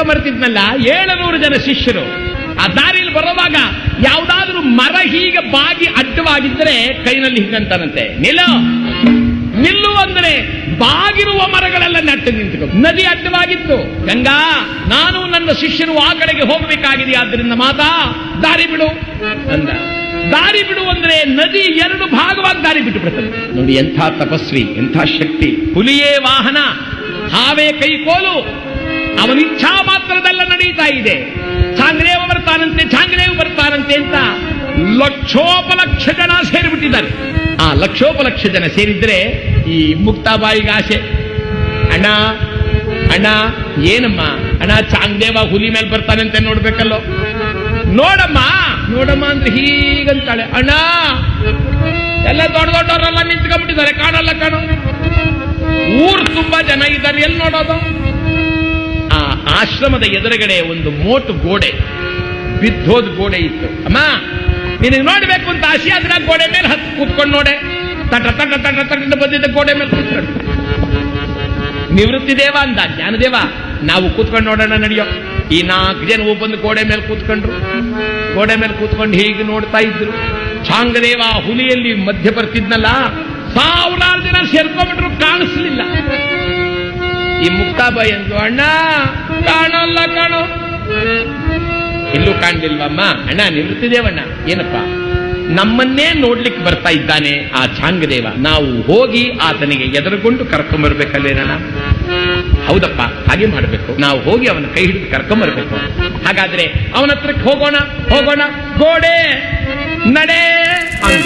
ಕರ್ಕೊಂಬರ್ತಿದ್ನಲ್ಲ ಏಳುನೂರು ಜನ ಶಿಷ್ಯರು ಆ ದಾರಿಯಲ್ಲಿ ಬರುವಾಗ ಯಾವ್ದಾದ್ರೂ ಮರ ಹೀಗೆ ಬಾಗಿ ಅಡ್ಡವಾಗಿದ್ದರೆ ಕೈನಲ್ಲಿ ಹಿಂಗಂತಾನಂತೆ ನಿಲ್ಲ ನಿಲ್ಲು ಅಂದ್ರೆ ಬಾಗಿರುವ ಮರಗಳೆಲ್ಲ ನೆಟ್ಟು ನಿಂತು ನದಿ ಅಡ್ಡವಾಗಿತ್ತು ಗಂಗಾ ನಾನು ನನ್ನ ಶಿಷ್ಯರು ಆ ಕಡೆಗೆ ಹೋಗಬೇಕಾಗಿದೆ ಆದ್ರಿಂದ ಮಾತಾ ದಾರಿ ಬಿಡು ಅಂದ ದಾರಿ ಬಿಡು ಅಂದ್ರೆ ನದಿ ಎರಡು ಭಾಗವಾಗಿ ದಾರಿ ಬಿಟ್ಟು ಬಿಡ್ತದೆ ನೋಡಿ ಎಂಥ ತಪಸ್ವಿ ಎಂಥ ಶಕ್ತಿ ಹುಲಿಯೇ ವಾಹನ ಹಾವೇ ಕೈಕೋಲು ಅವನ ಇಚ್ಛಾ ಮಾತ್ರದಲ್ಲ ನಡೀತಾ ಇದೆ ಚಾಂಗ್ರೇವ ಬರ್ತಾನಂತೆ ಚಾಂಗ್ರೇವ್ ಬರ್ತಾನಂತೆ ಅಂತ ಲಕ್ಷೋಪಲಕ್ಷ ಜನ ಸೇರಿಬಿಟ್ಟಿದ್ದಾರೆ ಆ ಲಕ್ಷೋಪಲಕ್ಷ ಜನ ಸೇರಿದ್ರೆ ಈ ಮುಕ್ತಾಬಾಯಿಗೆ ಆಸೆ ಅಣ್ಣ ಅಣ್ಣ ಏನಮ್ಮ ಅಣ್ಣ ಚಾಂಗ್ದೇವ ಹುಲಿ ಮೇಲೆ ಬರ್ತಾನಂತೆ ನೋಡ್ಬೇಕಲ್ಲೋ ನೋಡಮ್ಮ ನೋಡಮ್ಮ ಅಂದ್ರೆ ಹೀಗಂತಾಳೆ ಅಣ್ಣ ಎಲ್ಲ ದೊಡ್ಡ ದೊಡ್ಡವರೆಲ್ಲ ನಿಂತ್ಕೊಂಡ್ಬಿಟ್ಟಿದ್ದಾರೆ ಕಾಣಲ್ಲ ಕಾಣೋ ಊರು ತುಂಬಾ ಜನ ಇದ್ದಾರೆ ಎಲ್ಲಿ ನೋಡೋದು ಆ ಆಶ್ರಮದ ಎದುರುಗಡೆ ಒಂದು ಮೋಟು ಗೋಡೆ ಬಿದ್ದೋದ್ ಗೋಡೆ ಇತ್ತು ಅಮ್ಮ ನಿನಗೆ ನೋಡ್ಬೇಕು ಅಂತ ಆಸೆ ಆದ್ರೆ ಆ ಗೋಡೆ ಮೇಲೆ ಹತ್ತು ಕೂತ್ಕೊಂಡು ನೋಡೆ ತಟ ತಟ ತಟ ತಟ ಬಂದಿದ್ದ ಗೋಡೆ ಮೇಲೆ ಕೂತ್ಕೊಂಡು ನಿವೃತ್ತಿ ದೇವ ಅಂದ ಜ್ಞಾನದೇವ ನಾವು ಕೂತ್ಕೊಂಡು ನೋಡೋಣ ನಡೆಯೋ ಈ ನಾಲ್ಕು ಜನ ಬಂದು ಗೋಡೆ ಮೇಲೆ ಕೂತ್ಕೊಂಡ್ರು ಗೋಡೆ ಮೇಲೆ ಕೂತ್ಕೊಂಡು ಹೀಗೆ ನೋಡ್ತಾ ಇದ್ರು ಚಾಂಗದೇವ ಹುಲಿಯಲ್ಲಿ ಮಧ್ಯ ಬರ್ತಿದ್ನಲ್ಲ ಸಾವಿರಾರು ಜನ ಸೇರ್ಕೊಂಡ್ಬಿಟ್ರು ಕಾಣಿಸ್ಲಿಲ್ಲ ಈ ಮುಕ್ತಾಬಾಯಿ ಅಂದ್ಲು ಅಣ್ಣ ಕಾಣಲ್ಲ ಕಾಣೋ ಇಲ್ಲೂ ಕಾಣ್ಲಿಲ್ವಮ್ಮ ಅಣ್ಣ ನಿವೃತ್ತಿದೇವಣ್ಣ ಏನಪ್ಪ ನಮ್ಮನ್ನೇ ನೋಡ್ಲಿಕ್ಕೆ ಬರ್ತಾ ಇದ್ದಾನೆ ಆ ಚಾಂಗದೇವ ನಾವು ಹೋಗಿ ಆತನಿಗೆ ಎದುರುಗೊಂಡು ಕರ್ಕೊಂಬರ್ಬೇಕಲ್ಲೇನಣ್ಣ ಹೌದಪ್ಪ ಹಾಗೆ ಮಾಡಬೇಕು ನಾವು ಹೋಗಿ ಅವನ ಕೈ ಹಿಡಿದು ಕರ್ಕೊಂಬರ್ಬೇಕು ಹಾಗಾದ್ರೆ ಅವನ ಹತ್ರಕ್ಕೆ ಹೋಗೋಣ ಹೋಗೋಣ ಗೋಡೆ ನಡೆ ಅಂದ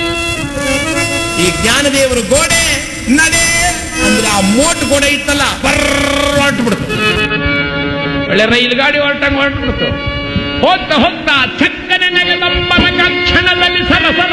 ಈ ಜ್ಞಾನದೇವರು ಗೋಡೆ ನಡೆ ಅಂದ್ರೆ ಆ ಮೋಟ್ ಗೋಡೆ ಇತ್ತಲ್ಲ ಬರ್ರಾಟ್ ಬಿಡ್ತು ಒಳ್ಳೆ ರೈಲು ಗಾಡಿ ಹೊರಟಂಗ್ ಹೊರಟ್ಬಿಡ್ತು ಹೋಗ್ತಾ ಹೋಗ್ತಾ ಚಕ್ಕನೆ ನೆಗೆದಂಬರ ಕ್ಷಣದಲ್ಲಿ ಸರಸರ